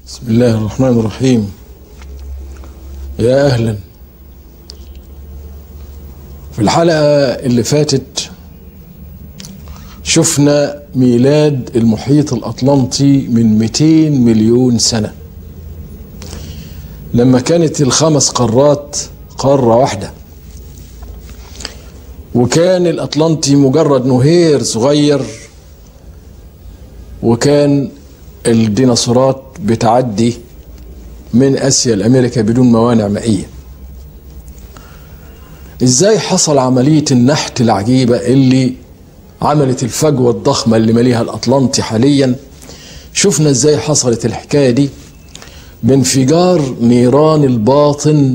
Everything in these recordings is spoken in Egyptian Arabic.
بسم الله الرحمن الرحيم يا اهلا في الحلقه اللي فاتت شفنا ميلاد المحيط الاطلنطي من 200 مليون سنه لما كانت الخمس قارات قاره واحده وكان الاطلنطي مجرد نهير صغير وكان الديناصورات بتعدي من اسيا لامريكا بدون موانع مائيه ازاي حصل عمليه النحت العجيبه اللي عملت الفجوه الضخمه اللي ماليها الاطلنطي حاليا شفنا ازاي حصلت الحكايه دي بانفجار نيران الباطن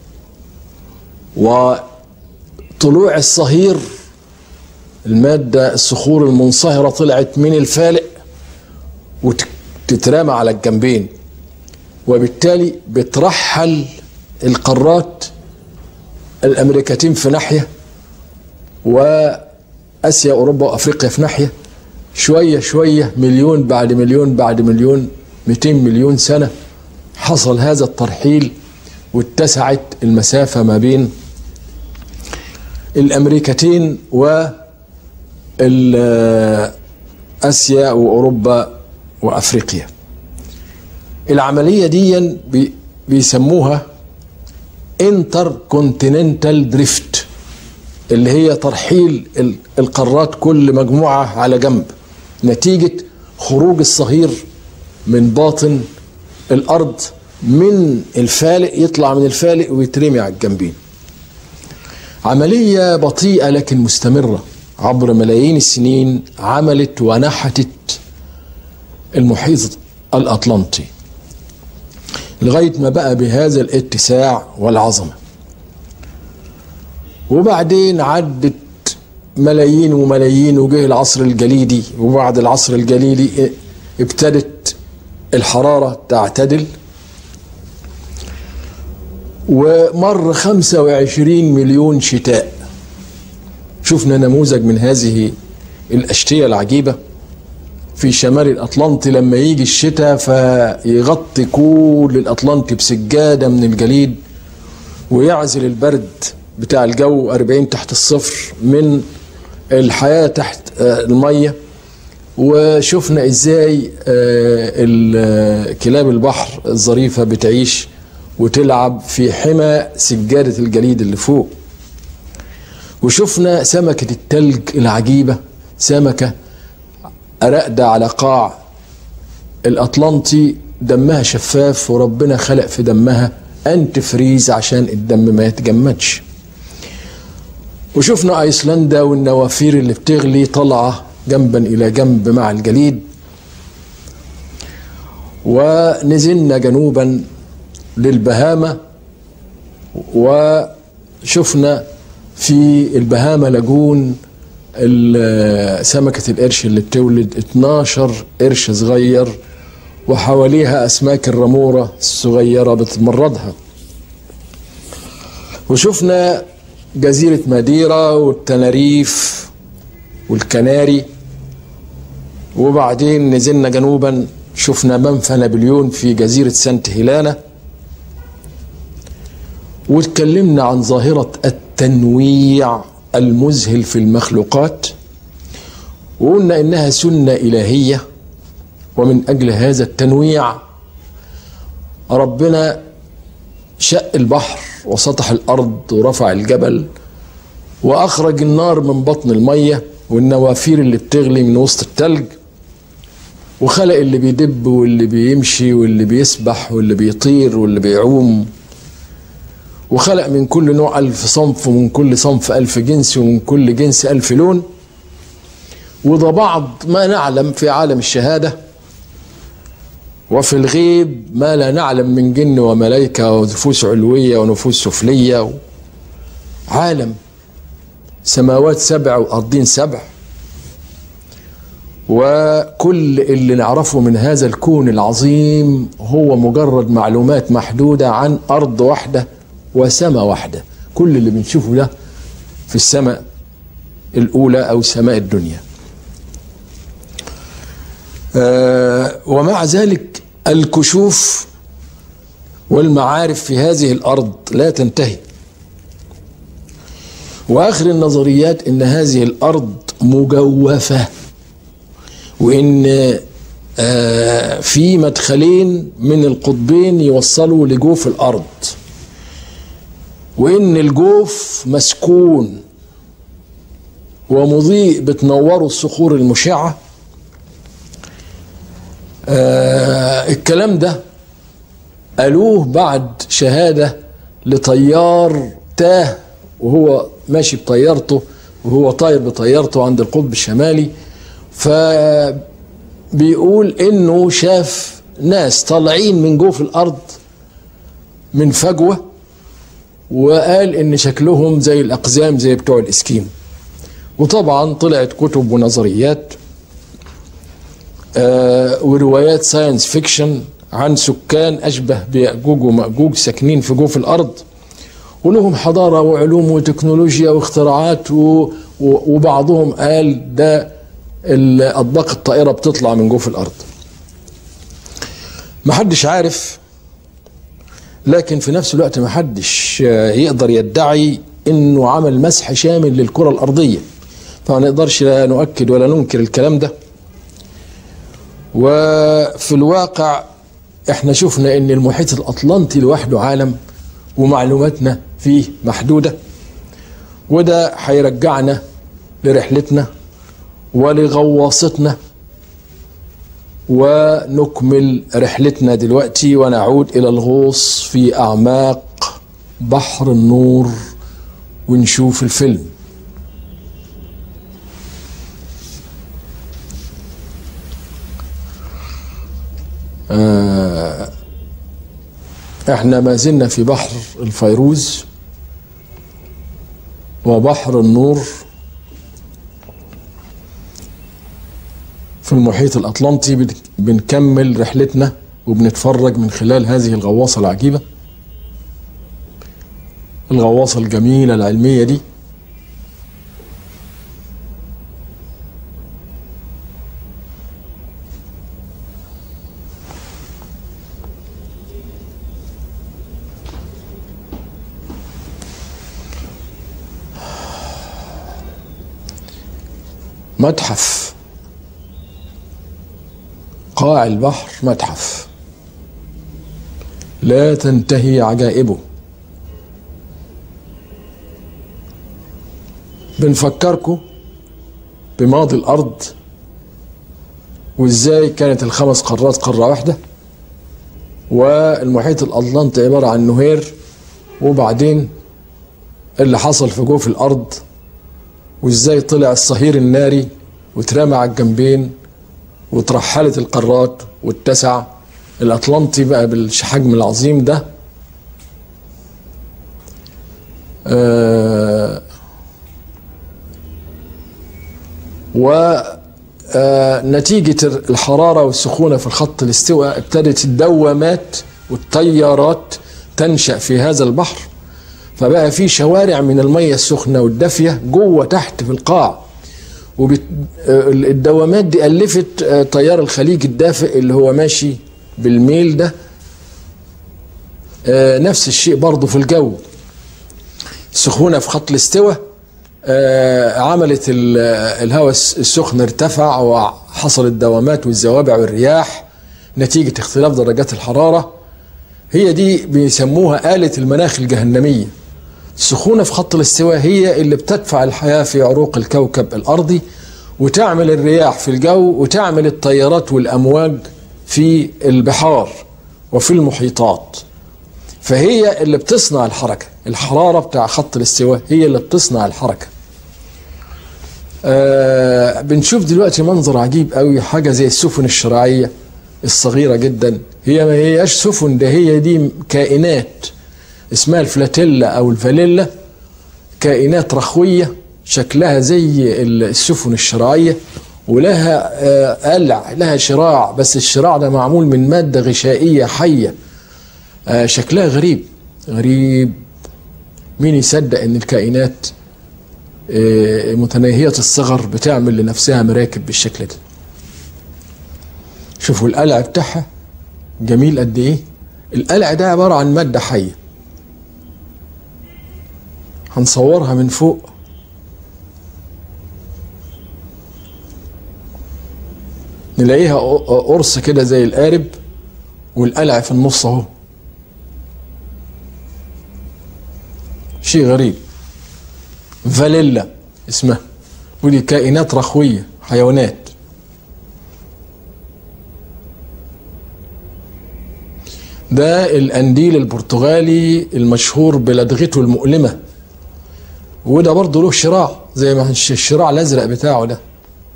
وطلوع الصهير الماده الصخور المنصهره طلعت من الفالق وتترمى على الجنبين وبالتالي بترحل القارات الامريكتين في ناحيه واسيا اوروبا وافريقيا في ناحيه شويه شويه مليون بعد مليون بعد مليون 200 مليون سنه حصل هذا الترحيل واتسعت المسافه ما بين الامريكتين و اسيا واوروبا وافريقيا العمليه دي بيسموها انتر كونتيننتال دريفت اللي هي ترحيل القارات كل مجموعه على جنب نتيجه خروج الصهير من باطن الارض من الفالق يطلع من الفالق ويترمي على الجنبين عمليه بطيئه لكن مستمره عبر ملايين السنين عملت ونحتت المحيط الأطلنطي لغاية ما بقى بهذا الاتساع والعظمة وبعدين عدت ملايين وملايين وجه العصر الجليدي وبعد العصر الجليدي ابتدت الحرارة تعتدل ومر 25 مليون شتاء شفنا نموذج من هذه الأشتية العجيبة في شمال الأطلنطي لما يجي الشتاء فيغطي كل الأطلنطي بسجادة من الجليد ويعزل البرد بتاع الجو 40 تحت الصفر من الحياة تحت المية وشفنا ازاي كلاب البحر الظريفة بتعيش وتلعب في حمى سجادة الجليد اللي فوق وشفنا سمكة التلج العجيبة سمكة راقدة على قاع الأطلنطي دمها شفاف وربنا خلق في دمها أنت فريز عشان الدم ما يتجمدش وشفنا أيسلندا والنوافير اللي بتغلي طالعة جنبا إلى جنب مع الجليد ونزلنا جنوبا للبهامة وشفنا في البهامة لاجون سمكة القرش اللي بتولد 12 قرش صغير وحواليها أسماك الرمورة الصغيرة بتمرضها وشفنا جزيرة ماديرا والتناريف والكناري وبعدين نزلنا جنوبا شفنا منفى نابليون في جزيرة سانت هيلانا واتكلمنا عن ظاهرة التنويع المذهل في المخلوقات وقلنا انها سنه الهيه ومن اجل هذا التنويع ربنا شق البحر وسطح الارض ورفع الجبل واخرج النار من بطن الميه والنوافير اللي بتغلي من وسط التلج وخلق اللي بيدب واللي بيمشي واللي بيسبح واللي بيطير واللي بيعوم وخلق من كل نوع ألف صنف ومن كل صنف ألف جنس ومن كل جنس ألف لون وده بعض ما نعلم في عالم الشهادة وفي الغيب ما لا نعلم من جن وملائكة ونفوس علوية ونفوس سفلية عالم سماوات سبع وأرضين سبع وكل اللي نعرفه من هذا الكون العظيم هو مجرد معلومات محدودة عن أرض واحدة وسماء واحدة كل اللي بنشوفه ده في السماء الأولى أو سماء الدنيا آه ومع ذلك الكشوف والمعارف في هذه الارض لا تنتهي واخر النظريات ان هذه الارض مجوفه وان آه، في مدخلين من القطبين يوصلوا لجوف الارض وان الجوف مسكون ومضيء بتنوره الصخور المشعه آه الكلام ده قالوه بعد شهاده لطيار تاه وهو ماشي بطيارته وهو طاير بطيارته عند القطب الشمالي فبيقول انه شاف ناس طالعين من جوف الارض من فجوه وقال ان شكلهم زي الاقزام زي بتوع الاسكيم وطبعا طلعت كتب ونظريات آه وروايات ساينس فيكشن عن سكان اشبه بيأجوج ومأجوج ساكنين في جوف الارض ولهم حضاره وعلوم وتكنولوجيا واختراعات و... وبعضهم قال ده الاطباق الطائره بتطلع من جوف الارض محدش عارف لكن في نفس الوقت محدش يقدر يدعي انه عمل مسح شامل للكره الارضيه فما نقدرش لا نؤكد ولا ننكر الكلام ده وفي الواقع احنا شفنا ان المحيط الاطلنطي لوحده عالم ومعلوماتنا فيه محدوده وده هيرجعنا لرحلتنا ولغواصتنا ونكمل رحلتنا دلوقتي ونعود الى الغوص في اعماق بحر النور ونشوف الفيلم آه احنا ما زلنا في بحر الفيروز وبحر النور في المحيط الأطلنطي بنكمل رحلتنا وبنتفرج من خلال هذه الغواصة العجيبة الغواصة الجميلة العلمية دي متحف قاع البحر متحف لا تنتهي عجائبه بنفكركم بماضي الارض وازاي كانت الخمس قارات قاره واحده والمحيط الاطلنطي عباره عن نهير وبعدين اللي حصل في جوف الارض وازاي طلع الصهير الناري واترمى على الجنبين وترحلت القارات واتسع الاطلنطي بقى بالحجم العظيم ده آه ونتيجة الحرارة والسخونة في الخط الاستواء ابتدت الدوامات والتيارات تنشأ في هذا البحر فبقى في شوارع من المية السخنة والدافية جوه تحت في القاع والدوامات دي ألفت تيار الخليج الدافئ اللي هو ماشي بالميل ده نفس الشيء برضه في الجو السخونة في خط الاستواء عملت الهواء السخن ارتفع وحصلت دوامات والزوابع والرياح نتيجة اختلاف درجات الحرارة هي دي بيسموها آلة المناخ الجهنمية السخونة في خط الاستواء هي اللي بتدفع الحياة في عروق الكوكب الأرضي وتعمل الرياح في الجو وتعمل التيارات والأمواج في البحار وفي المحيطات فهي اللي بتصنع الحركة الحرارة بتاع خط الاستواء هي اللي بتصنع الحركة آه بنشوف دلوقتي منظر عجيب قوي حاجة زي السفن الشراعية الصغيرة جدا هي ما هياش سفن ده هي دي كائنات اسمها الفلاتيلا او الفاليلا كائنات رخوية شكلها زي السفن الشراعية ولها قلع لها شراع بس الشراع ده معمول من مادة غشائية حية شكلها غريب غريب مين يصدق ان الكائنات متناهية الصغر بتعمل لنفسها مراكب بالشكل ده شوفوا القلع بتاعها جميل قد ايه القلع ده عباره عن ماده حيه هنصورها من فوق نلاقيها قرص كده زي القارب والقلع في النص اهو شيء غريب فاليلا اسمها ودي كائنات رخوية حيوانات ده القنديل البرتغالي المشهور بلدغته المؤلمة وده برضه له شراع زي ما الشراع الازرق بتاعه ده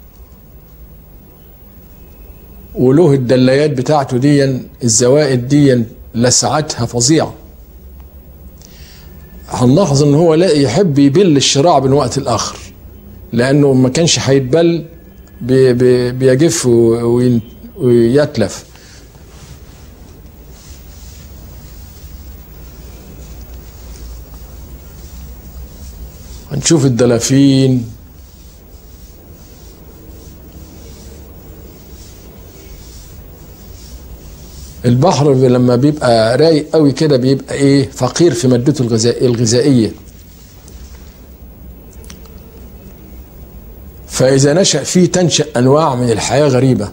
وله الدلايات بتاعته دي الزوائد دي لسعتها فظيعه هنلاحظ ان هو لا يحب يبل الشراع من وقت الاخر لانه ما كانش هيتبل بي بي بيجف ويتلف هنشوف الدلافين البحر لما بيبقى رايق قوي كده بيبقى ايه فقير في مادته الغذائيه الغذائيه فاذا نشا فيه تنشا انواع من الحياه غريبه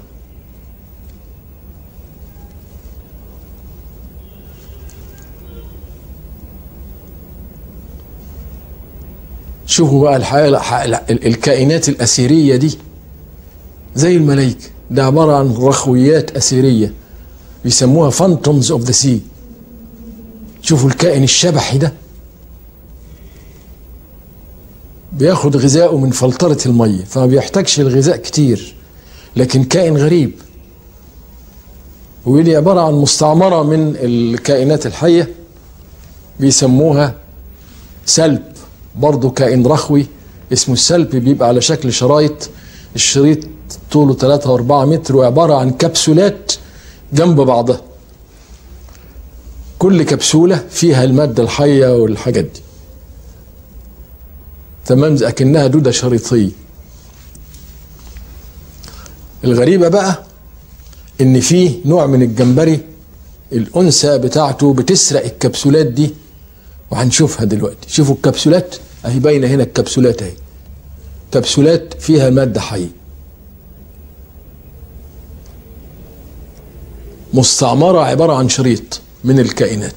شوفوا بقى الحياه الكائنات الاثيريه دي زي الملائكه ده عباره عن رخويات اثيريه بيسموها فانتومز اوف ذا سي شوفوا الكائن الشبحي ده بياخد غذائه من فلترة المية فما بيحتاجش الغذاء كتير لكن كائن غريب ودي عبارة عن مستعمرة من الكائنات الحية بيسموها سلب برضه كائن رخوي اسمه السلب بيبقى على شكل شرايط الشريط طوله 3 و4 متر وعبارة عن كبسولات جنب بعضها كل كبسولة فيها المادة الحية والحاجات دي تمام أكنها دودة شريطية الغريبة بقى إن في نوع من الجمبري الأنثى بتاعته بتسرق الكبسولات دي وهنشوفها دلوقتي شوفوا الكبسولات أهي باينة هنا الكبسولات أهي كبسولات فيها مادة حية مستعمرة عبارة عن شريط من الكائنات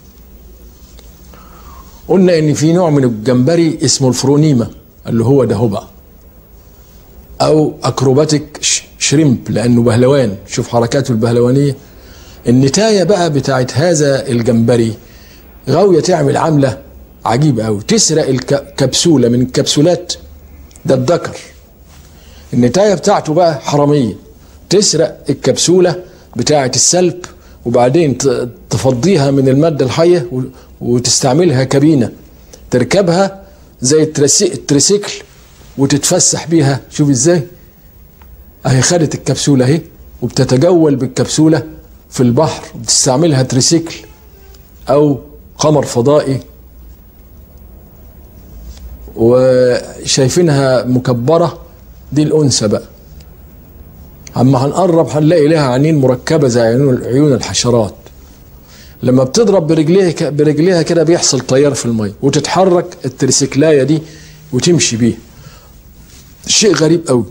قلنا ان في نوع من الجمبري اسمه الفرونيما اللي هو ده هو بقى او اكروباتيك شريمب لانه بهلوان شوف حركاته البهلوانيه النتايه بقى بتاعت هذا الجمبري غاويه تعمل عمله عجيبه قوي تسرق الكبسوله من الكبسولات ده الذكر النتايه بتاعته بقى حراميه تسرق الكبسوله بتاعة السلب وبعدين تفضيها من المادة الحية وتستعملها كابينة تركبها زي التريسيكل وتتفسح بيها شوف ازاي اهي خدت الكبسولة اهي وبتتجول بالكبسولة في البحر بتستعملها تريسيكل او قمر فضائي وشايفينها مكبرة دي الأنثى بقى اما هنقرب هنلاقي لها عينين مركبه زي عيون الحشرات لما بتضرب برجليها برجليها كده بيحصل تيار في الميه وتتحرك التريسيكلايه دي وتمشي بيها شيء غريب قوي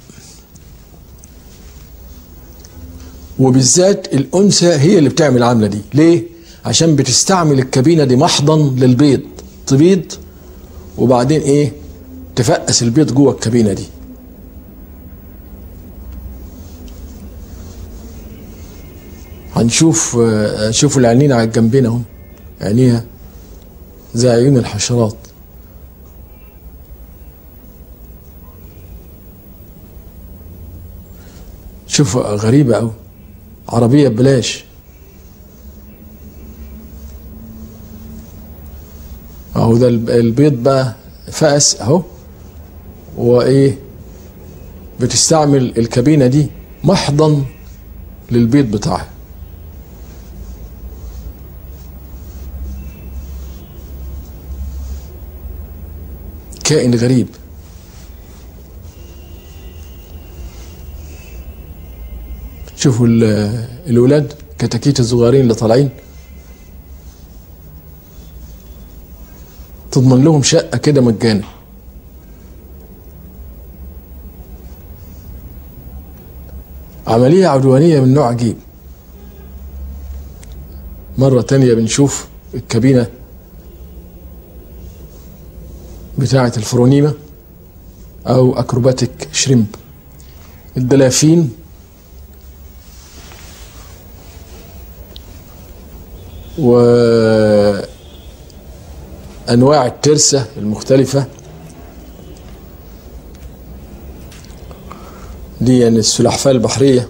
وبالذات الانثى هي اللي بتعمل العمله دي ليه عشان بتستعمل الكابينه دي محضن للبيض تبيض وبعدين ايه تفقس البيض جوه الكابينه دي هنشوف شوفوا العينين على الجنبين اهم عينيها زي عيون الحشرات شوف غريبة أوي عربية ببلاش أهو ده البيض بقى فأس أهو وإيه بتستعمل الكابينة دي محضن للبيض بتاعها كائن غريب شوفوا الولاد كتاكيت الصغيرين اللي طالعين تضمن لهم شقة كده مجانا عملية عدوانية من نوع عجيب مرة تانية بنشوف الكابينة بتاعة الفرونيمة أو أكروباتيك شريمب الدلافين وأنواع الترسة المختلفة دي يعني السلحفاة البحرية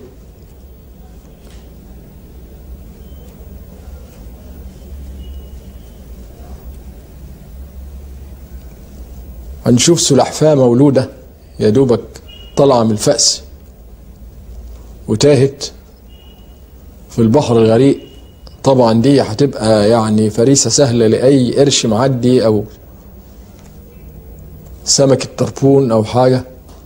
هنشوف سلحفاة مولودة يا دوبك طالعة من الفأس وتاهت في البحر الغريق طبعا دي هتبقى يعني فريسة سهلة لأي قرش معدي أو سمكة تربون أو حاجة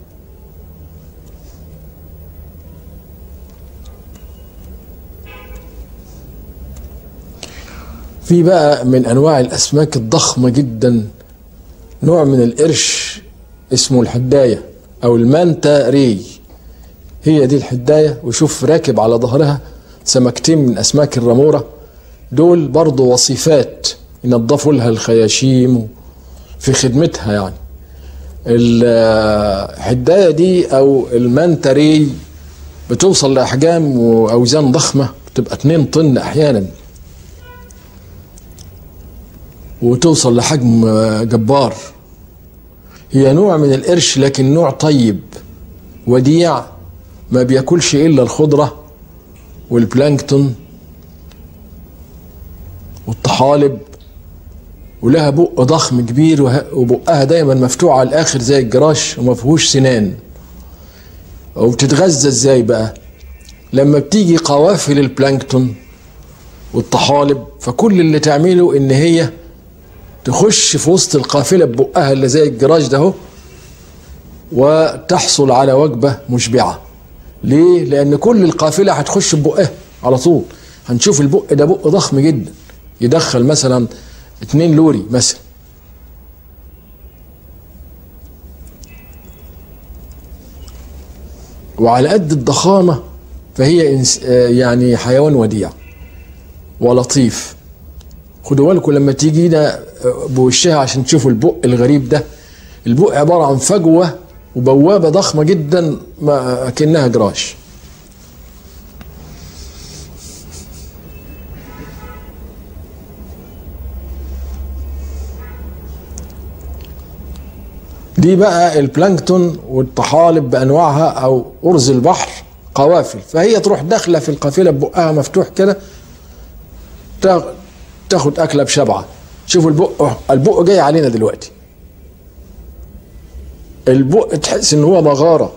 في بقى من أنواع الأسماك الضخمة جدا نوع من القرش اسمه الحداية أو المانتا ري هي دي الحداية وشوف راكب على ظهرها سمكتين من أسماك الرمورة دول برضو وصفات ينظفوا لها الخياشيم في خدمتها يعني الحداية دي أو المانتري بتوصل لأحجام وأوزان ضخمة بتبقى 2 طن أحيانا وتوصل لحجم جبار هي نوع من القرش لكن نوع طيب وديع ما بياكلش الا الخضره والبلانكتون والطحالب ولها بق ضخم كبير وبقها دايما مفتوح على الاخر زي الجراش وما فيهوش سنان وبتتغذى ازاي بقى لما بتيجي قوافل البلانكتون والطحالب فكل اللي تعمله ان هي تخش في وسط القافله ببقها اللي زي الجراج ده اهو وتحصل على وجبه مشبعه ليه لان كل القافله هتخش ببقها على طول هنشوف البق ده بق ضخم جدا يدخل مثلا اتنين لوري مثلا وعلى قد الضخامه فهي يعني حيوان وديع ولطيف خدوا بالكم لما تيجي هنا بوشها عشان تشوفوا البق الغريب ده البق عباره عن فجوه وبوابه ضخمه جدا ما كانها جراش دي بقى البلانكتون والطحالب بانواعها او ارز البحر قوافل فهي تروح داخله في القافله ببقها مفتوح كده تاخد اكله بشبعه شوفوا البق البق جاي علينا دلوقتي البق تحس ان هو مغاره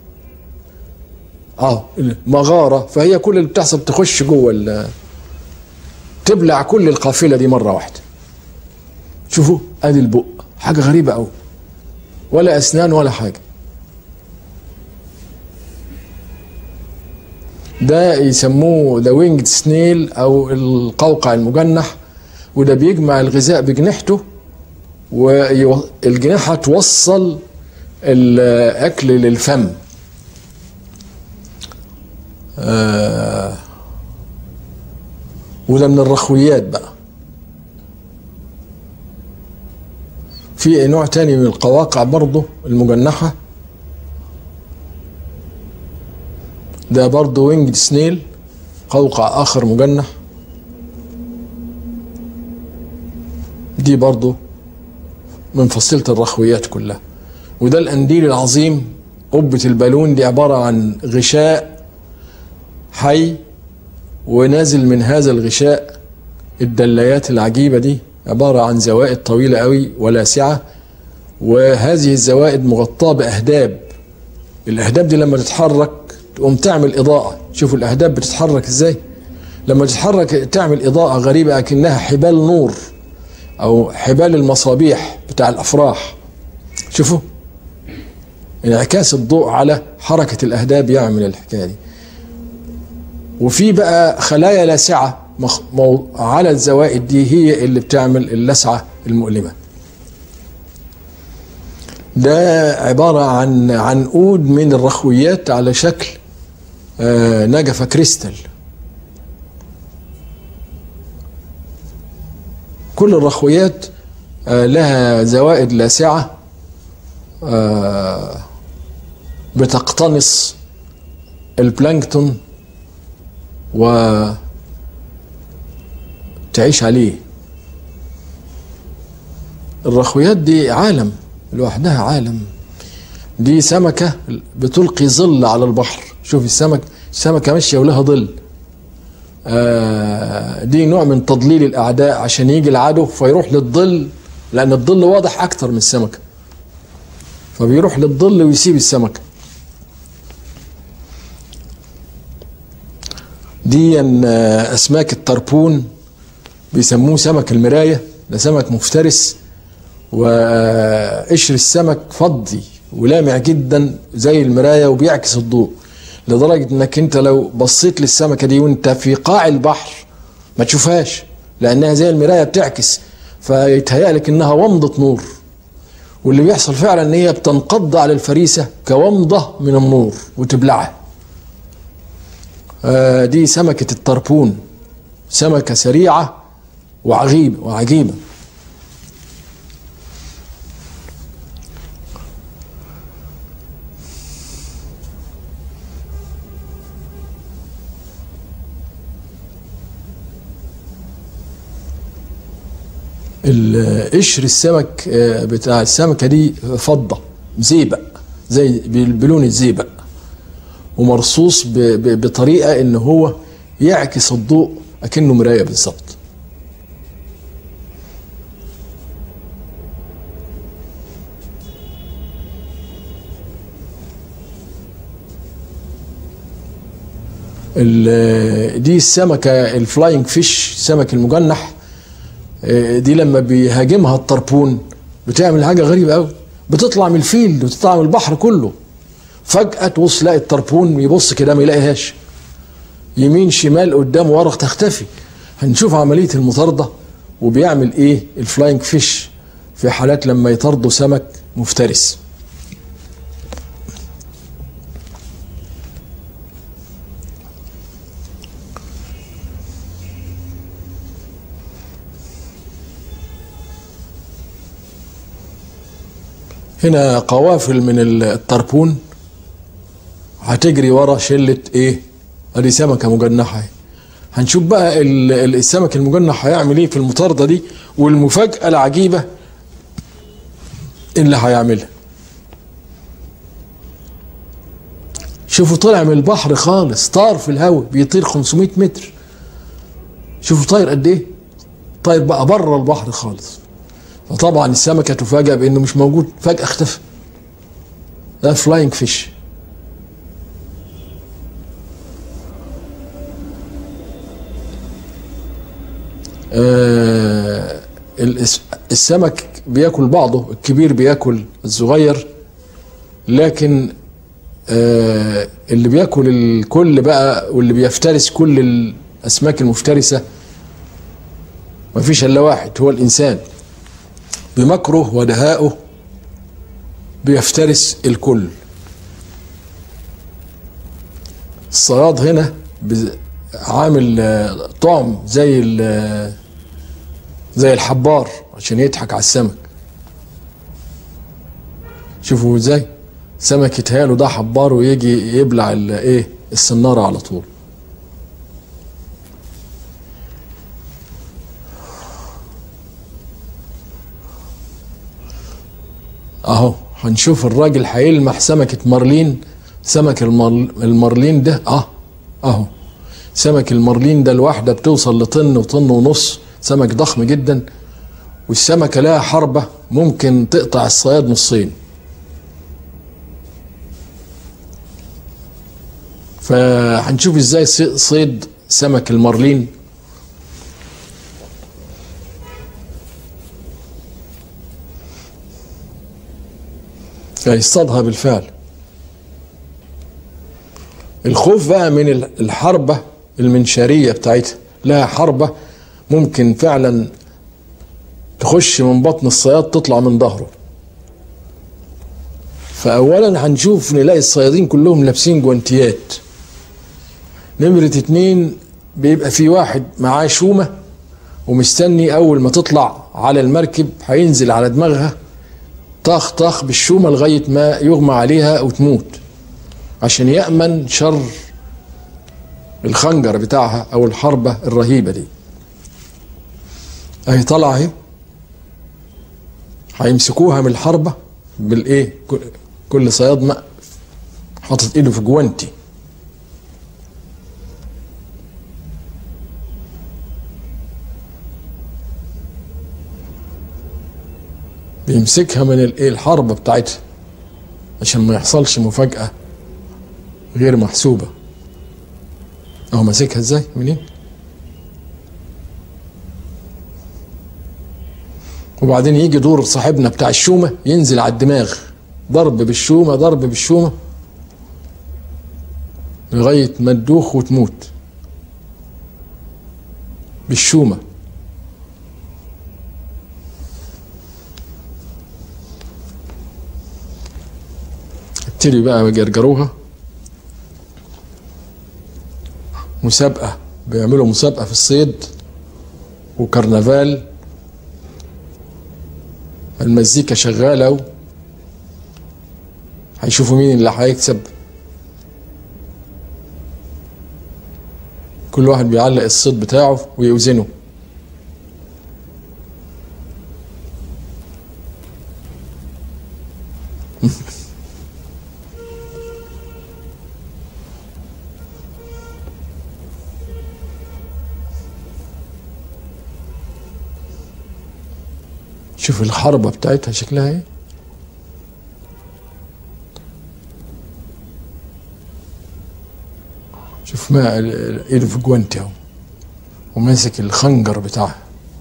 اه مغاره فهي كل اللي بتحصل تخش جوه تبلع كل القافله دي مره واحده شوفوا ادي البق حاجه غريبه قوي ولا اسنان ولا حاجه ده يسموه ذا وينجد سنيل او القوقع المجنح وده بيجمع الغذاء بجناحته والجناحة توصل الأكل للفم آه وده من الرخويات بقى في نوع تاني من القواقع برضه المجنحة ده برضه وينجد سنيل قوقع آخر مجنح دي برضه من فصيلة الرخويات كلها وده القنديل العظيم قبة البالون دي عبارة عن غشاء حي ونازل من هذا الغشاء الدلايات العجيبة دي عبارة عن زوائد طويلة قوي ولاسعة وهذه الزوائد مغطاة بأهداب الأهداب دي لما تتحرك تقوم تعمل إضاءة شوفوا الأهداب بتتحرك إزاي لما تتحرك تعمل إضاءة غريبة أكنها حبال نور او حبال المصابيح بتاع الافراح شوفوا انعكاس الضوء على حركة الاهداب يعمل الحكاية دي وفي بقى خلايا لاسعة مخ- مو- على الزوائد دي هي اللي بتعمل اللسعة المؤلمة ده عبارة عن عنقود من الرخويات على شكل آه، نجفة كريستال كل الرخويات آه، لها زوائد لاسعة آه، بتقتنص البلانكتون وتعيش عليه الرخويات دي عالم لوحدها عالم دي سمكة بتلقي ظل على البحر شوف السمك السمكة ماشية ولها ظل آه، دي نوع من تضليل الأعداء عشان يجي العدو فيروح للظل لأن الظل واضح أكتر من السمكة فبيروح للظل ويسيب السمكة دي آه، أسماك التربون بيسموه سمك المراية ده سمك مفترس وقشر السمك فضي ولامع جدا زي المراية وبيعكس الضوء لدرجة انك انت لو بصيت للسمكة دي وانت في قاع البحر ما تشوفهاش لانها زي المراية بتعكس فيتهيألك انها ومضة نور واللي بيحصل فعلا ان هي بتنقض على الفريسة كومضة من النور وتبلعها آه، دي سمكة التربون سمكة سريعة وعجيبة وعجيبة ال- قشر السمك آه، بتاع السمكة دي فضة زيبق زي بلون الزيبق ومرصوص ب- ب- بطريقة ان هو يعكس الضوء اكنه مراية بالظبط ال- دي السمكة الفلاينج فيش سمك المجنح آه، دي لما بيهاجمها الطربون بتعمل حاجة غريبة قوي بتطلع من الفيلد وتطلع من البحر كله فجأة تبص تلاقي الطربون يبص كده ما يلاقيهاش يمين شمال قدام ورا تختفي هنشوف عملية المطاردة وبيعمل ايه الفلاينج فيش في حالات لما يطاردوا سمك مفترس هنا قوافل من الطربون هتجري ورا شلة ايه ادي سمكة مجنحة اهي. هنشوف بقى ال- ال- السمك المجنح هيعمل ايه في المطاردة دي والمفاجأة العجيبة اللي هيعملها شوفوا طلع من البحر خالص طار في الهواء بيطير 500 متر شوفوا طاير قد ايه طاير بقى بره البحر خالص فطبعا السمكة تفاجأ بانه مش موجود فجأة اختفى ده فلاينج فيش آه الس- السمك بياكل بعضه الكبير بياكل الصغير لكن آه اللي بياكل الكل بقى واللي بيفترس كل الاسماك المفترسه مفيش الا واحد هو الانسان بمكره ودهائه بيفترس الكل الصياد هنا بز- عامل آه، طعم زي ال- زي الحبار عشان يضحك على السمك شوفوا ازاي سمك يتهيأله ده حبار ويجي يبلع ال- ايه السنارة على طول اهو هنشوف الراجل هيلمح سمكة مارلين سمك المر- المارلين ده اه اهو سمك المارلين ده الواحدة بتوصل لطن وطن ونص سمك ضخم جدا والسمكة لها حربة ممكن تقطع الصياد نصين فهنشوف ازاي صي- صيد سمك المارلين فيصطادها بالفعل الخوف بقى من ال- الحربة المنشارية بتاعتها لها حربة ممكن فعلا تخش من بطن الصياد تطلع من ظهره فأولا هنشوف نلاقي الصيادين كلهم لابسين جوانتيات نمرة اتنين بيبقى في واحد معاه شومة ومستني أول ما تطلع على المركب هينزل على دماغها طخ طخ بالشومة لغاية ما يغمى عليها وتموت عشان يأمن شر الخنجر بتاعها أو الحربة الرهيبة دي أهي طالعة أهي هيمسكوها من الحربة بالإيه كل صياد ماء حاطط إيده في جوانتي بيمسكها من الايه الحربة بتاعتها عشان ما يحصلش مفاجأة غير محسوبة اهو ماسكها ازاي منين وبعدين يجي دور صاحبنا بتاع الشومة ينزل على الدماغ ضرب بالشومة ضرب بالشومة لغاية ما تدوخ وتموت بالشومة ابتدي بقى يجرجروها مسابقة بيعملوا مسابقة في الصيد وكرنفال المزيكا شغالة و... هيشوفوا مين اللي هيكسب كل واحد بيعلق الصيد بتاعه ويوزنه شوف الحربة بتاعتها شكلها ايه شوف ما ايده في جوانتي اهو وماسك الخنجر بتاعها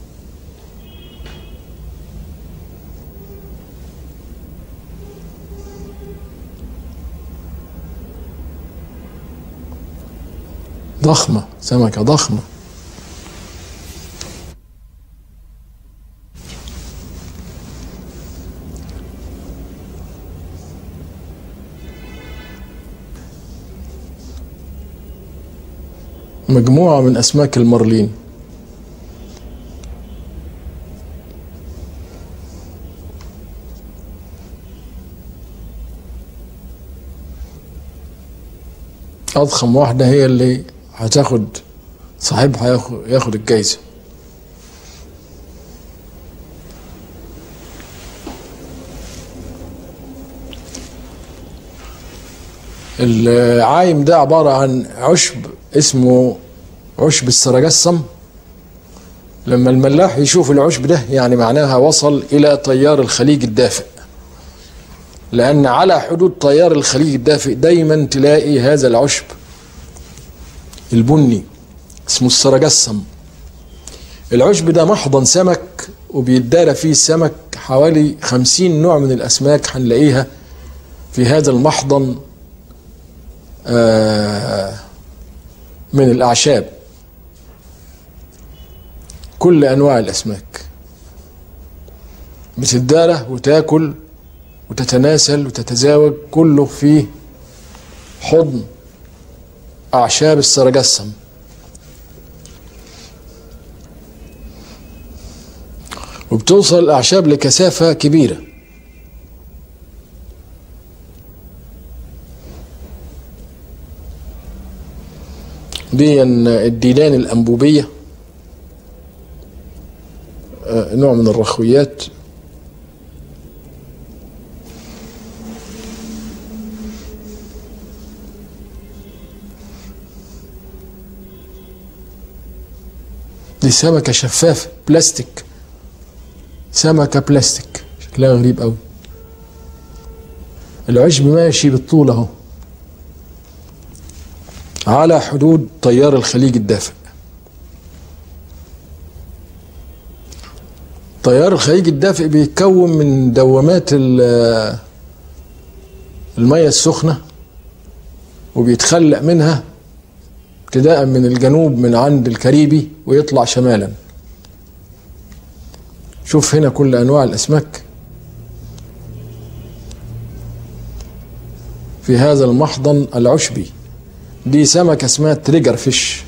ضخمة سمكة ضخمة مجموعة من أسماك المارلين أضخم واحدة هي اللي هتاخد صاحبها ياخد, ياخد الجايزة العايم ده عبارة عن عشب اسمه عشب السرجسم لما الملاح يشوف العشب ده يعني معناها وصل إلى تيار الخليج الدافئ لأن على حدود تيار الخليج الدافئ دايما تلاقي هذا العشب البني اسمه السرجسم العشب ده محضن سمك وبيتدارى فيه السمك حوالي خمسين نوع من الأسماك هنلاقيها في هذا المحضن آه من الأعشاب كل أنواع الأسماك بتدارى وتاكل وتتناسل وتتزاوج كله في حضن أعشاب السرجسم وبتوصل الأعشاب لكثافة كبيرة دي الديدان الأنبوبية نوع من الرخويات دي سمكة شفافة بلاستيك سمكة بلاستيك شكلها غريب قوي العشب ماشي بالطول اهو على حدود تيار الخليج الدافئ تيار الخليج الدافئ بيتكون من دوامات المية السخنة وبيتخلق منها ابتداء من الجنوب من عند الكاريبي ويطلع شمالا شوف هنا كل انواع الاسماك في هذا المحضن العشبي دي سمكة اسمها تريجر فيش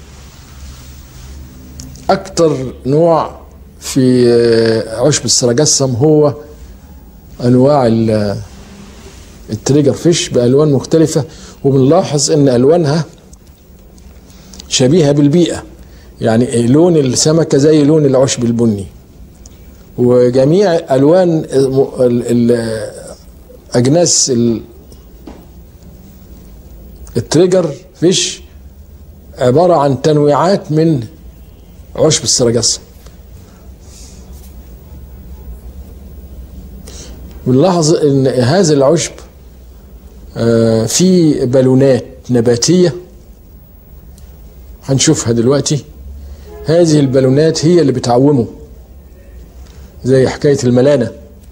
أكتر نوع في عشب السرجسم هو أنواع التريجر فيش بألوان مختلفة وبنلاحظ إن ألوانها شبيهة بالبيئة يعني لون السمكة زي لون العشب البني وجميع ألوان أجناس التريجر فيش عبارة عن تنويعات من عشب السرجسة بنلاحظ ان هذا العشب فيه بالونات نباتية هنشوفها دلوقتي هذه البالونات هي اللي بتعومه زي حكاية الملانة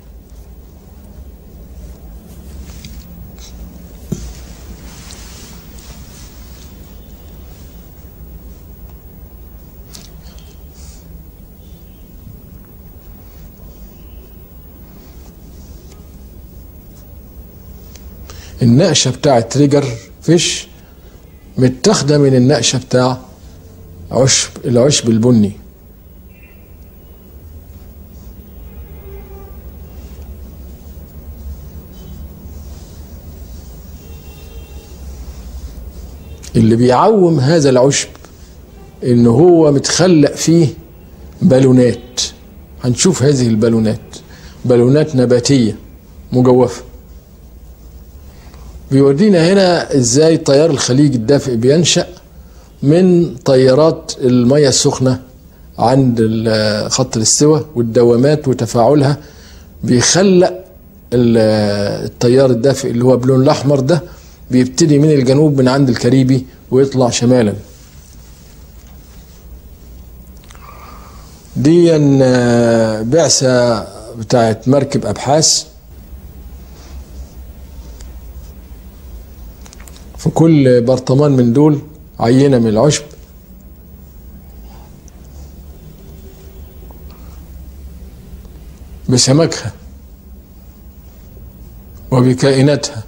النقشه بتاع تريجر فيش متاخده من النقشه بتاع عشب العشب البني اللي بيعوم هذا العشب ان هو متخلق فيه بالونات هنشوف هذه البالونات بالونات نباتيه مجوفه بيورينا هنا ازاي تيار الخليج الدافئ بينشا من تيارات المياه السخنه عند خط الاستواء والدوامات وتفاعلها بيخلق التيار الدافئ اللي هو بلون الاحمر ده بيبتدي من الجنوب من عند الكاريبي ويطلع شمالا دي بعثه بتاعت مركب ابحاث في كل برطمان من دول عينة من العشب بسمكها وبكائناتها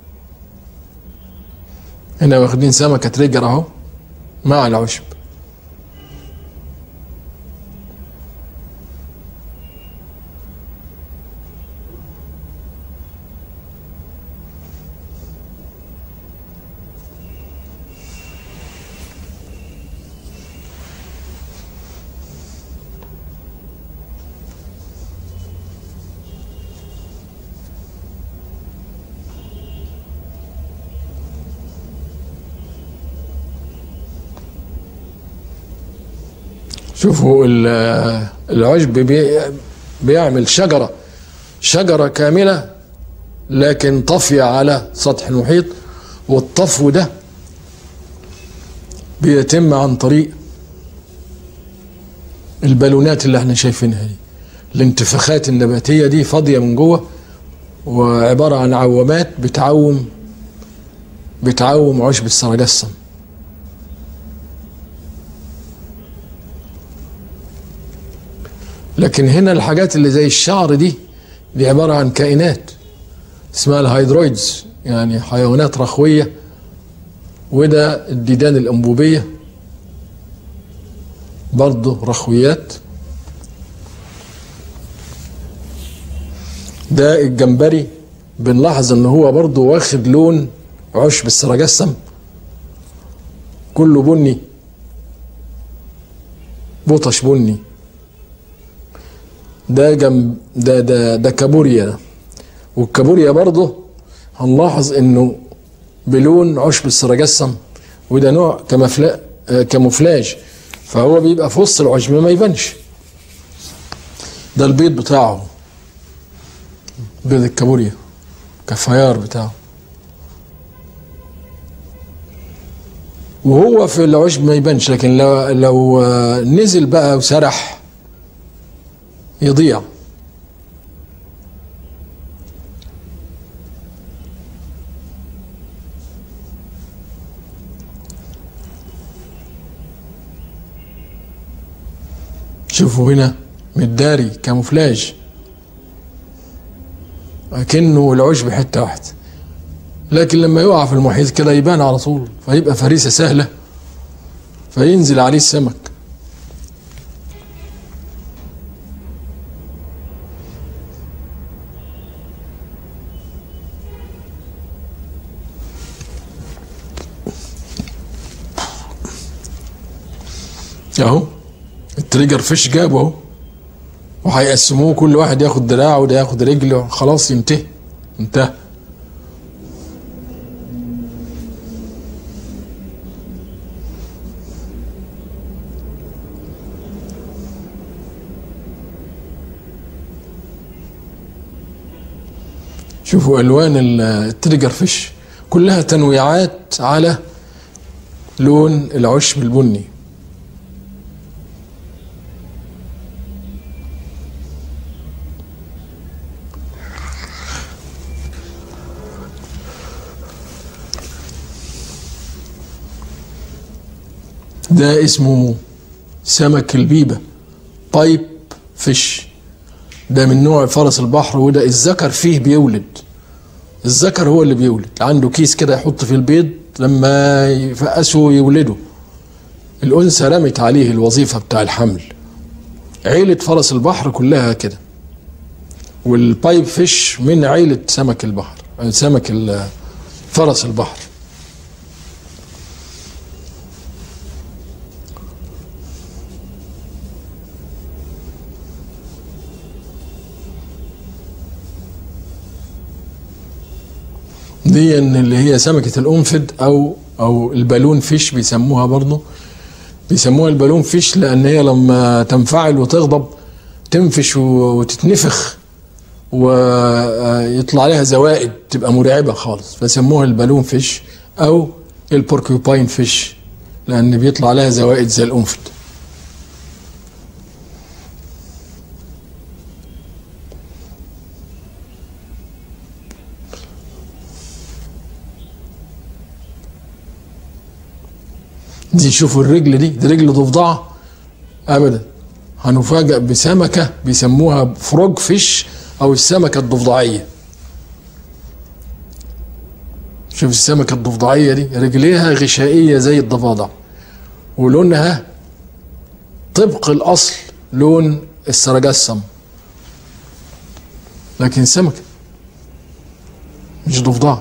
هنا واخدين سمكة رجر اهو مع العشب شوفوا العشب بي بيعمل شجرة شجرة كاملة لكن طافية على سطح المحيط والطفو ده بيتم عن طريق البالونات اللي احنا شايفينها دي الانتفاخات النباتية دي فاضية من جوه وعبارة عن عوامات بتعوم بتعوم عشب السرجسم لكن هنا الحاجات اللي زي الشعر دي دي عبارة عن كائنات اسمها الهيدرويدز يعني حيوانات رخوية وده الديدان الأنبوبية برضه رخويات ده الجمبري بنلاحظ ان هو برضه واخد لون عشب السرجسم كله بني بطش بني ده جنب ده ده ده كابوريا ده والكابوريا برضه هنلاحظ انه بلون عشب السرجسم وده نوع كمفلا كاموفلاج فهو بيبقى في وسط العشب ما يبانش ده البيض بتاعه بيض الكابوريا كفيار بتاعه وهو في العشب ما يبانش لكن لو لو نزل بقى وسرح يضيع شوفوا هنا متداري كاموفلاج لكنه العشب حته واحده لكن لما يقع في المحيط كده يبان على طول فيبقى فريسه سهله فينزل عليه السمك اهو التريجر فيش جابه اهو وهيقسموه كل واحد ياخد دراع وده ياخد رجل خلاص ينتهي انتهى شوفوا الوان التريجر فيش كلها تنويعات على لون العشب البني ده اسمه سمك البيبة بايب فيش ده من نوع فرس البحر وده الذكر فيه بيولد الذكر هو اللي بيولد عنده كيس كده يحط فيه البيض لما يفقسوا يولدوا الأنثى رمت عليه الوظيفة بتاع الحمل عيلة فرس البحر كلها كده والبايب فيش من عيلة سمك البحر سمك فرس البحر دي اللي هي سمكة الأنفد أو أو البالون فيش بيسموها برضه بيسموها البالون فيش لأن هي لما تنفعل وتغضب تنفش وتتنفخ ويطلع عليها زوائد تبقى مرعبة خالص فسموها البالون فيش أو البوركيوباين فيش لأن بيطلع عليها زوائد زي الأنفد دي شوفوا الرجل دي دي رجل ضفدعة أبدا هنفاجأ بسمكة بيسموها فروج فيش أو السمكة الضفدعية شوف السمكة الضفدعية دي رجليها غشائية زي الضفادع ولونها طبق الأصل لون السرجسم لكن سمكة مش ضفدعه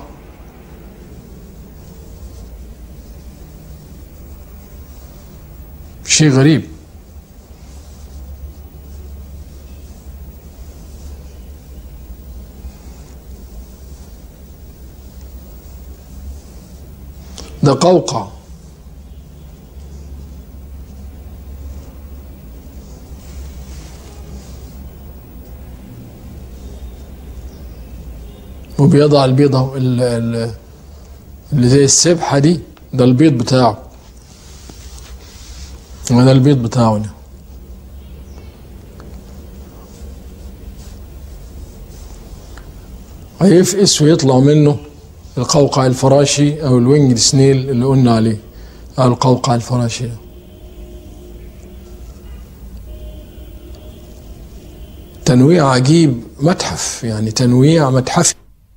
شيء غريب ده قوقع وبيضع البيضة اللي زي السبحة دي ده البيض بتاعه وده البيض بتاعه ده هيفقس ويطلع منه القوقع الفراشي او الوينج سنيل اللي قلنا عليه او القوقع الفراشي ده. تنويع عجيب متحف يعني تنويع متحفي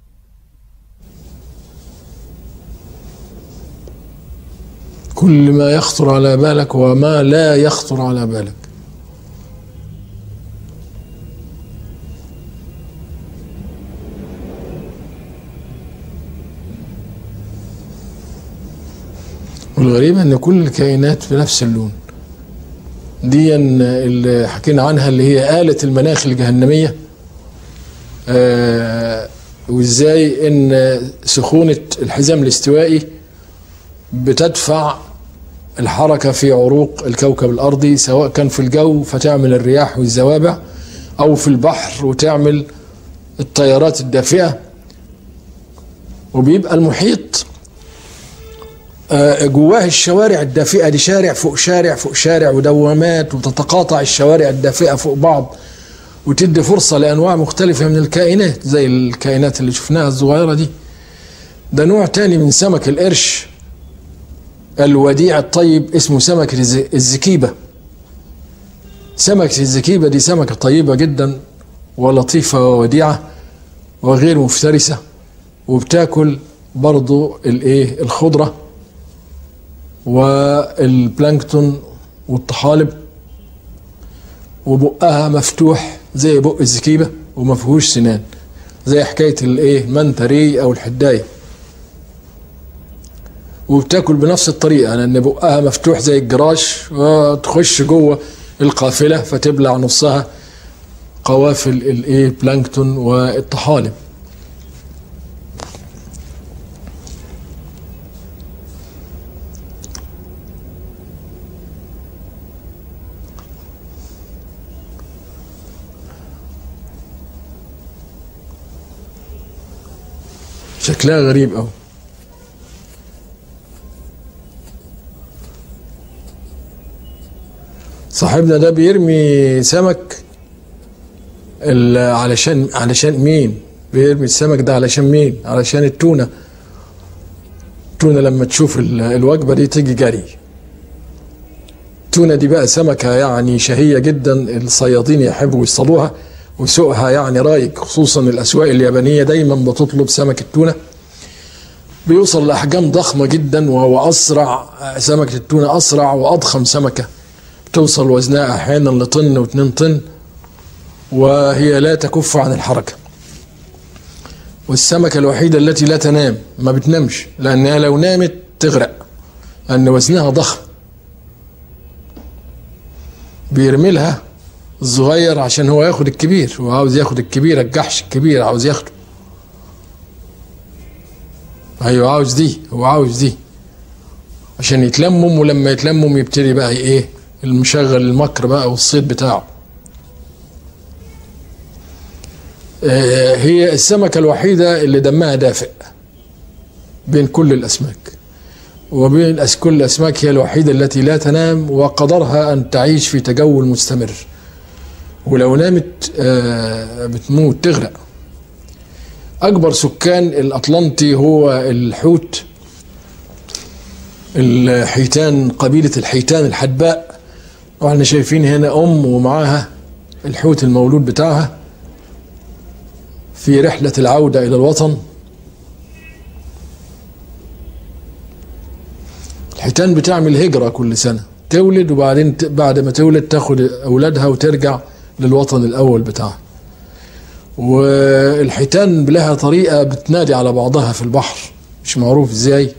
كل ما يخطر على بالك وما لا يخطر على بالك والغريب ان كل الكائنات بنفس اللون دي اللي حكينا عنها اللي هي آلة المناخ الجهنمية آه وازاي ان سخونة الحزام الاستوائي بتدفع الحركة في عروق الكوكب الأرضي سواء كان في الجو فتعمل الرياح والزوابع أو في البحر وتعمل التيارات الدافئة وبيبقى المحيط جواه الشوارع الدافئة دي شارع فوق شارع فوق شارع ودوامات وتتقاطع الشوارع الدافئة فوق بعض وتدي فرصة لأنواع مختلفة من الكائنات زي الكائنات اللي شفناها الصغيرة دي ده نوع تاني من سمك القرش الوديع الطيب اسمه سمك الزكيبة سمكة الزكيبة دي سمكة طيبة جدا ولطيفة ووديعة وغير مفترسة وبتاكل برضو الايه الخضرة والبلانكتون والطحالب وبقها مفتوح زي بق الزكيبة وما فيهوش سنان زي حكاية الايه منتري او الحداية وبتاكل بنفس الطريقة لان بقها مفتوح زي الجراش وتخش جوه القافلة فتبلع نصها قوافل الايه بلانكتون والطحالب شكلها غريب أوي صاحبنا ده بيرمي سمك ال- علشان علشان مين بيرمي السمك ده علشان مين علشان التونة التونة لما تشوف ال- الوجبة دي تيجي جري التونة دي بقى سمكة يعني شهية جدا الصيادين يحبوا يصطادوها وسوقها يعني رايق خصوصا الأسواق اليابانية دايما بتطلب سمك التونة بيوصل لأحجام ضخمة جدا وهو أسرع سمكة التونة أسرع وأضخم سمكة توصل وزنها أحيانا لطن واتنين طن وهي لا تكف عن الحركة والسمكة الوحيدة التي لا تنام ما بتنامش لأنها لو نامت تغرق لأن وزنها ضخم بيرمي لها الصغير عشان هو ياخد الكبير هو عاوز ياخد الكبير الجحش الكبير عاوز ياخده ايوه عاوز دي هو عاوز دي عشان يتلمم ولما يتلمم يبتدي بقى ايه المشغل المكر بقى والصيد بتاعه آه، هي السمكة الوحيدة اللي دمها دافئ بين كل الأسماك وبين الأس- كل الأسماك هي الوحيدة التي لا تنام وقدرها أن تعيش في تجول مستمر ولو نامت آه، بتموت تغرق أكبر سكان الأطلنطي هو الحوت الحيتان قبيلة الحيتان الحدباء واحنا شايفين هنا أم ومعاها الحوت المولود بتاعها في رحلة العودة إلى الوطن الحيتان بتعمل هجرة كل سنة تولد وبعدين ت- بعد ما تولد تاخد أولادها وترجع للوطن الأول بتاعها والحيتان لها طريقة بتنادي على بعضها في البحر مش معروف ازاي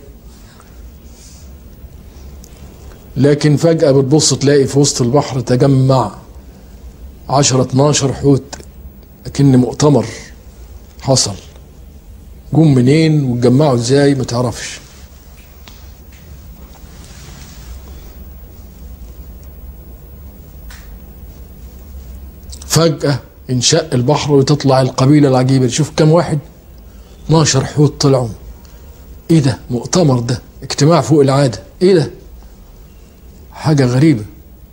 لكن فجأة بتبص تلاقي في وسط البحر تجمع 10 12 حوت لكن مؤتمر حصل جم منين واتجمعوا ازاي ما تعرفش فجأة انشق البحر وتطلع القبيلة العجيبة دي. شوف كم واحد 12 حوت طلعوا ايه ده مؤتمر ده اجتماع فوق العادة ايه ده حاجة غريبة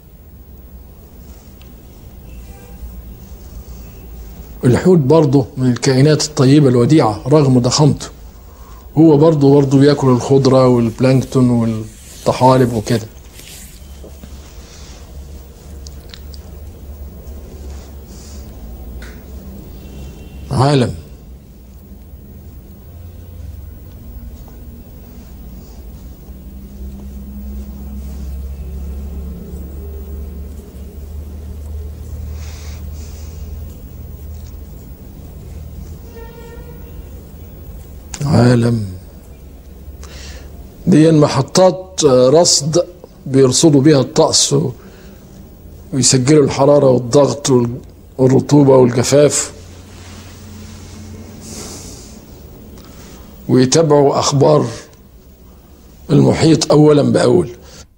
الحوت برضه من الكائنات الطيبة الوديعة رغم ضخامته هو برضه برضه بياكل الخضرة والبلانكتون والطحالب وكده عالم عالم دي محطات رصد بيرصدوا بيها الطقس و- ويسجلوا الحرارة والضغط وال- والرطوبة والجفاف ويتابعوا أخبار المحيط أولا بأول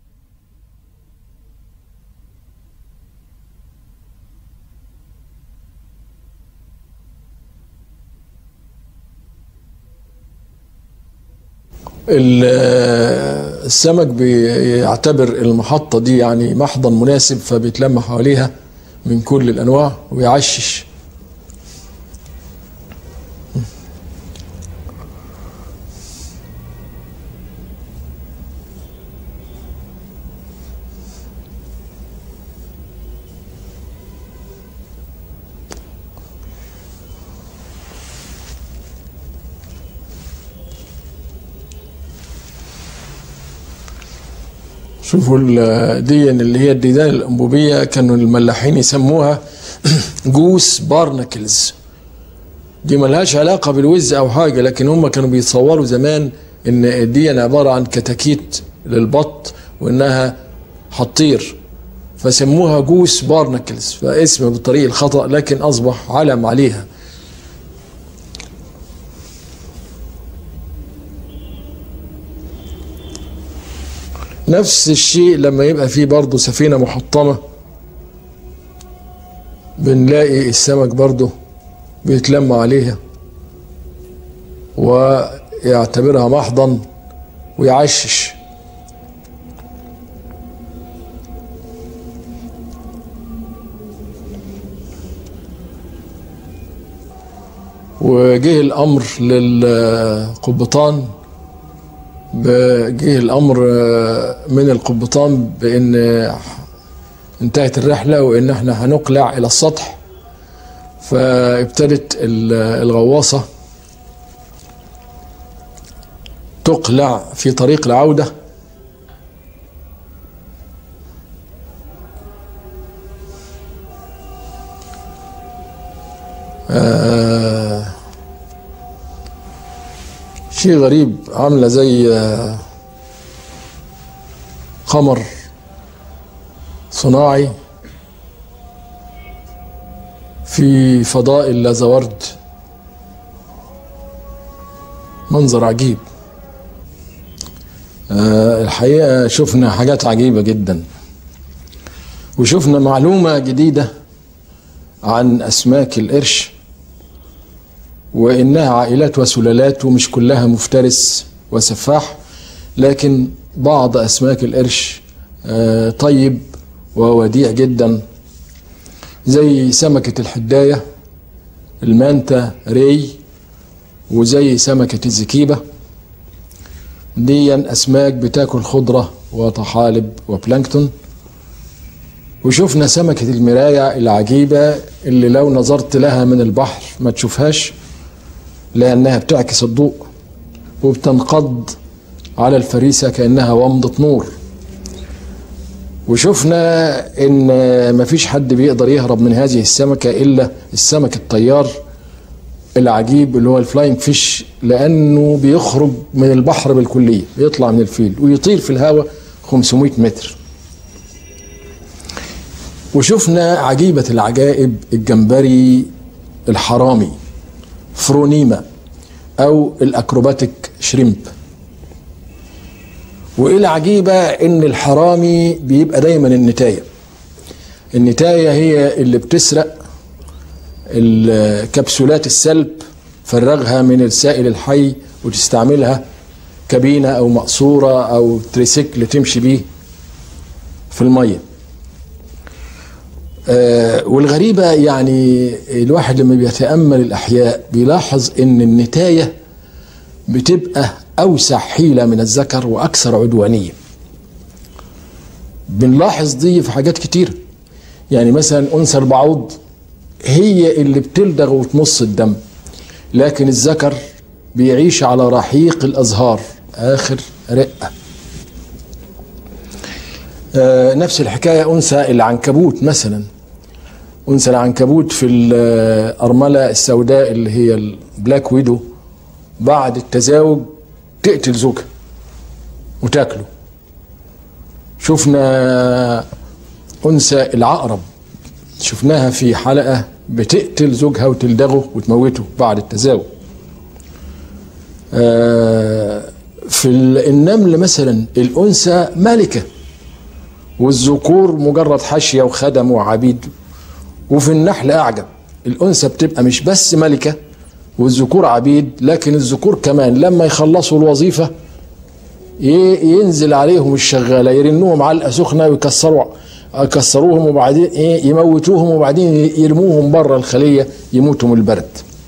ال- السمك بيعتبر المحطة دي يعني محضن مناسب فبيتلم حواليها من كل الأنواع ويعشش شوفوا ال- دي اللي هي الديدان الانبوبيه كانوا الملاحين يسموها جوس بارنكلز دي ملهاش علاقه بالوز او حاجه لكن هم كانوا بيتصوروا زمان ان دي عباره عن كتاكيت للبط وانها هتطير فسموها جوس بارنكلز فاسم بالطريق الخطا لكن اصبح علم عليها نفس الشيء لما يبقى فيه برضه سفينة محطمة بنلاقي السمك برضه بيتلم عليها ويعتبرها محضن ويعشش وجه الأمر للقبطان جه الامر من القبطان بان انتهت الرحله وان احنا هنقلع الى السطح فابتدت الغواصه تقلع في طريق العوده آه شيء غريب عامله زي آه، قمر صناعي في فضاء اللازورد منظر عجيب آه، الحقيقه شفنا حاجات عجيبه جدا وشفنا معلومه جديده عن اسماك القرش وإنها عائلات وسلالات ومش كلها مفترس وسفاح لكن بعض أسماك القرش آه، طيب ووديع جدا زي سمكة الحداية المانتا ري وزي سمكة الزكيبة دي أسماك بتاكل خضرة وطحالب وبلانكتون وشفنا سمكة المراية العجيبة اللي لو نظرت لها من البحر ما تشوفهاش لأنها بتعكس الضوء وبتنقض على الفريسة كأنها ومضة نور وشفنا ان مفيش حد بيقدر يهرب من هذه السمكة الا السمك الطيار العجيب اللي هو الفلاينج فيش لانه بيخرج من البحر بالكلية بيطلع من الفيل ويطير في الهواء 500 متر وشفنا عجيبة العجائب الجمبري الحرامي فرونيما او الاكروباتيك شريمب وايه العجيبه ان الحرامي بيبقى دايما النتايه النتايه هي اللي بتسرق الكبسولات السلب فرغها من السائل الحي وتستعملها كابينه او مقصوره او تريسيكل تمشي بيه في الميه آه، والغريبة يعني الواحد لما بيتأمل الأحياء بيلاحظ إن النتاية بتبقى أوسع حيلة من الذكر وأكثر عدوانية بنلاحظ دي في حاجات كتير يعني مثلا أنثى البعوض هي اللي بتلدغ وتمص الدم لكن الذكر بيعيش على رحيق الأزهار آخر رقة آه، نفس الحكاية أنثى العنكبوت مثلا أنثى العنكبوت في الأرملة السوداء اللي هي البلاك ويدو بعد التزاوج تقتل زوجها وتاكله شفنا أنثى العقرب شفناها في حلقة بتقتل زوجها وتلدغه وتموته بعد التزاوج آه، في النمل مثلا الأنثى ملكة والذكور مجرد حاشية وخدم وعبيد وفي النحل أعجب الأنثى بتبقى مش بس ملكة والذكور عبيد لكن الذكور كمان لما يخلصوا الوظيفة ي- ينزل عليهم الشغالة يرنوهم علقة سخنة ويكسروا يكسروهم وبعدين ايه يموتوهم وبعدين يرموهم بره الخلية يموتوا من البرد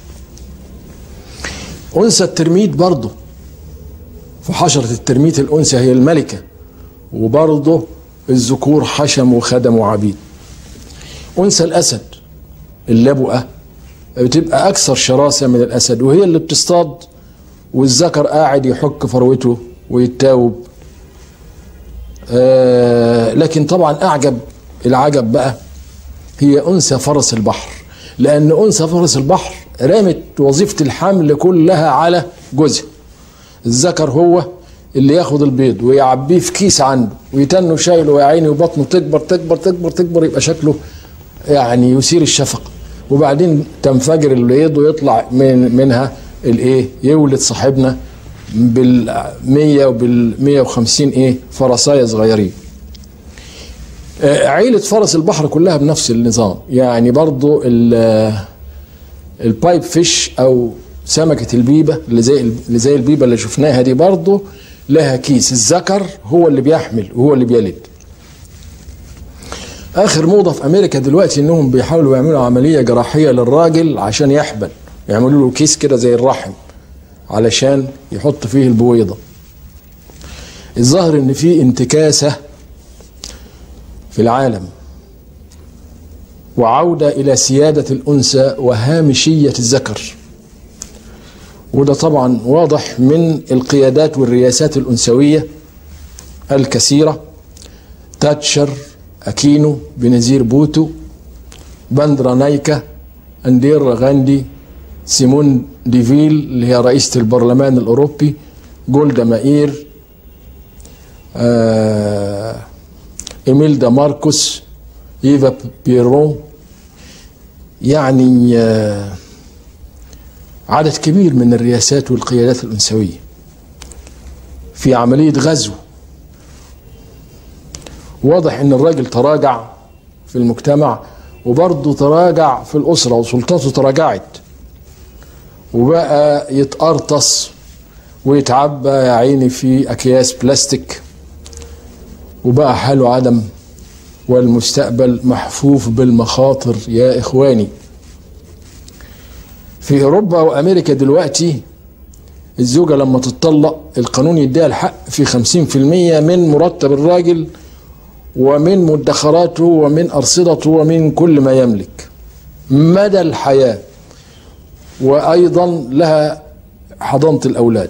أنثى الترميت برضه في حشرة الترميت الأنثى هي الملكة وبرضه الذكور حشم وخدم وعبيد أنثى الأسد اللبؤة بتبقى أكثر شراسة من الأسد وهي اللي بتصطاد والذكر قاعد يحك فروته ويتاوب آه لكن طبعا اعجب العجب بقى هي انثى فرس البحر لان انثى فرس البحر رمت وظيفه الحمل كلها على جوزها الذكر هو اللي ياخد البيض ويعبيه في كيس عنده ويتنه شايله يا عيني وبطنه تكبر تكبر تكبر تكبر يبقى شكله يعني يثير الشفقه وبعدين تنفجر البيض ويطلع من منها الايه يولد صاحبنا بال 100 وبال 150 ايه فرسايه صغيرين عيلة فرس البحر كلها بنفس النظام يعني برضو البايب فيش او سمكة البيبة اللي زي اللي زي البيبة اللي شفناها دي برضو لها كيس الذكر هو اللي بيحمل وهو اللي بيلد اخر موضة في امريكا دلوقتي انهم بيحاولوا يعملوا عملية جراحية للراجل عشان يحبل يعملوا له كيس كده زي الرحم علشان يحط فيه البويضة الظاهر ان في انتكاسة في العالم وعودة إلى سيادة الأنثى وهامشية الذكر وده طبعا واضح من القيادات والرياسات الأنثوية الكثيرة تاتشر أكينو بنزير بوتو باندرا نايكا أنديرا غاندي سيمون ديفيل اللي هي رئيسة البرلمان الأوروبي جولدا مائير آه إيميلدا ماركوس إيفا بيرون يعني آه عدد كبير من الرياسات والقيادات الأنثوية في عملية غزو واضح ان الراجل تراجع في المجتمع وبرضه تراجع في الأسرة وسلطاته تراجعت وبقى يتقرطس ويتعبى يا عيني في أكياس بلاستيك وبقى حاله عدم والمستقبل محفوف بالمخاطر يا إخواني في أوروبا وأمريكا دلوقتي الزوجة لما تتطلق القانون يديها الحق في خمسين في المية من مرتب الراجل ومن مدخراته ومن أرصدته ومن كل ما يملك مدى الحياة وأيضا لها حضانة الأولاد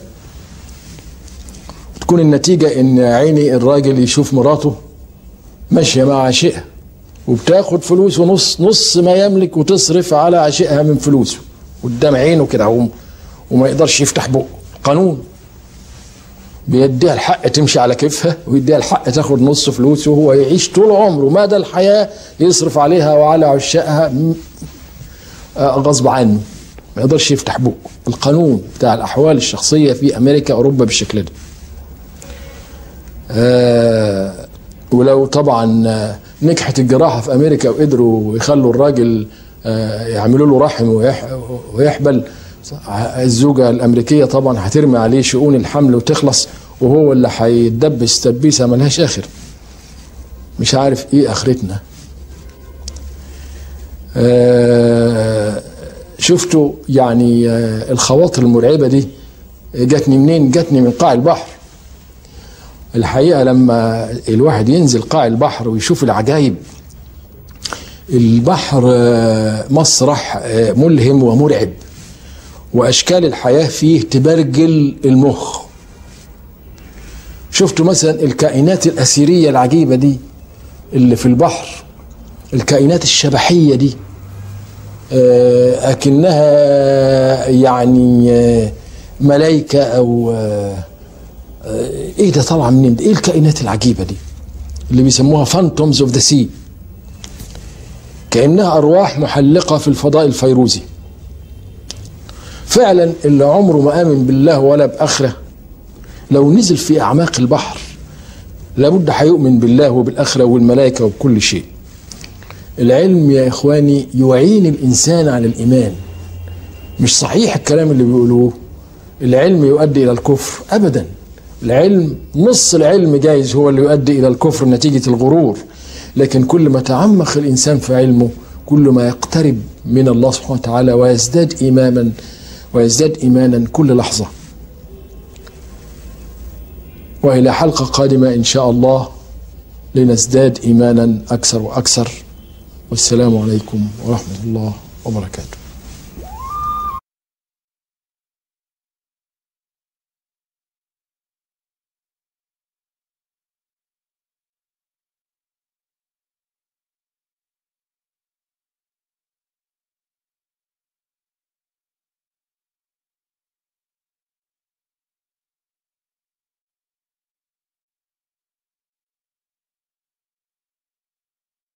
تكون النتيجة إن عيني الراجل يشوف مراته ماشية مع عشقها وبتاخد فلوسه نص نص ما يملك وتصرف على عشقها من فلوسه قدام عينه كده وما يقدرش يفتح بقه قانون بيديها الحق تمشي على كيفها ويديها الحق تاخد نص فلوسه وهو يعيش طول عمره مدى الحياة يصرف عليها وعلى عشائها غصب عنه ما يقدرش يفتح بقه القانون بتاع الأحوال الشخصية في أمريكا أوروبا بالشكل ده آه ولو طبعا نجحت الجراحة في أمريكا وقدروا يخلوا الراجل آه يعملوا له رحم ويحبل الزوجة الأمريكية طبعا هترمي عليه شؤون الحمل وتخلص وهو اللي هيتدبس تدبيسة ملهاش آخر مش عارف إيه آخرتنا آه شفتوا يعني آه الخواطر المرعبة دي جاتني منين جاتني من قاع البحر الحقيقة لما الواحد ينزل قاع البحر ويشوف العجائب البحر آه مسرح ملهم ومرعب واشكال الحياه فيه تبرجل المخ شفتوا مثلا الكائنات الاثيريه العجيبه دي اللي في البحر الكائنات الشبحيه دي اكنها يعني ملائكه او ايه ده طالعه منين ايه الكائنات العجيبه دي اللي بيسموها فانتومز اوف ذا سي كانها ارواح محلقه في الفضاء الفيروزي فعلا اللي عمره ما آمن بالله ولا بآخرة لو نزل في أعماق البحر لابد هيؤمن بالله وبالآخرة والملائكة وبكل شيء العلم يا إخواني يعين الإنسان على الإيمان مش صحيح الكلام اللي بيقولوه العلم يؤدي إلى الكفر أبدا العلم نص العلم جايز هو اللي يؤدي إلى الكفر نتيجة الغرور لكن كل ما تعمق الإنسان في علمه كل ما يقترب من الله سبحانه وتعالى ويزداد إيمانا ويزداد ايمانا كل لحظه والى حلقه قادمه ان شاء الله لنزداد ايمانا اكثر واكثر والسلام عليكم ورحمه الله وبركاته